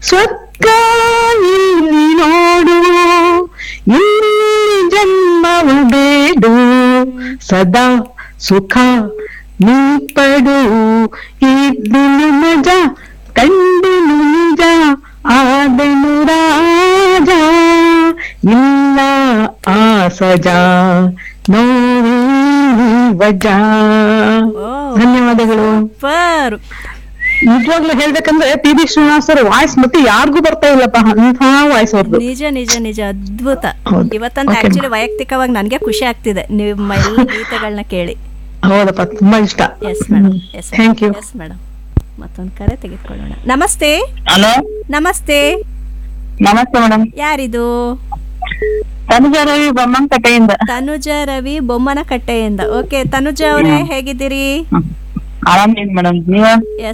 ಸ್ವರ್ಗ ಇಲ್ಲಿ ನೋಡು ಇಲ್ಲಿ ಜನ್ಮವ ಬೇಡು ಸದಾ ಸುಖ ನೀ ಪಡು ಇದ್ದನು ಮಜ ಕಂಡನು ನಿಜ ಆದನು ರಾಜ ಇಲ್ಲ ಆ ಸಜಾ ನೋವಿ ವಜಾ ಓ ಧನ್ಯವಾದಗಳು ಸೂಪರ್ ನಿಜವಾಗ್ಲೂ ಹೇಳ್ಬೇಕಂದ್ರೆ ಪಿ ಬಿ ಶ್ರೀನಿವಾಸ್ ಅವ್ರ ವಾಯ್ಸ್ ಮತ್ತೆ ಯಾರಿಗೂ ಬರ್ತಾ ಇಲ್ಲಪ್ಪ ಅಂತ ವಾಯ್ಸ್ ಅವ್ರದ್ದು ನಿಜ ನಿಜ ನಿಜ ಅದ್ಭುತ ಹೌದು. ಇವತ್ತಂತ Okay, ಆಕ್ಚುಲಿ ವೈಯಕ್ತಿಕವಾಗಿ ನನಗೆ ಖುಷಿ ಆಗ್ತಿದೆ ನಿಮ್ಮ ಎಲ್ಲ ಗೀತೆಗಳನ್ನ ಕೇಳಿ ಹೌದಪ್ಪ ತುಂಬಾ ಇಷ್ಟ yes madam yes thank you yes madam ಮತ್ತೊಂದು ಕರೆ ತೆಗೆದುಕೊಳ್ಳೋಣ ನಮಸ್ತೆ ಹಲೋ ನಮಸ್ತೆ ನಮಸ್ತೆ ಮೇಡಮ್ ಯಾರಿದು ತನುಜ ರವಿ ಬೊಮ್ಮನಕಟ್ಟೆಯಿಂದ ತನುಜ ರವಿ ಬೊಮ್ಮನ ಕಟ್ಟೆಯಿಂದ ಓಕೆ ತನುಜ ಅವರೇ ಹೇಗಿದ್ದೀರಿ ಆರಾಮಿದ್ದೀನಿ ಮೇಡಮ್ ನೀವು ಎಸ್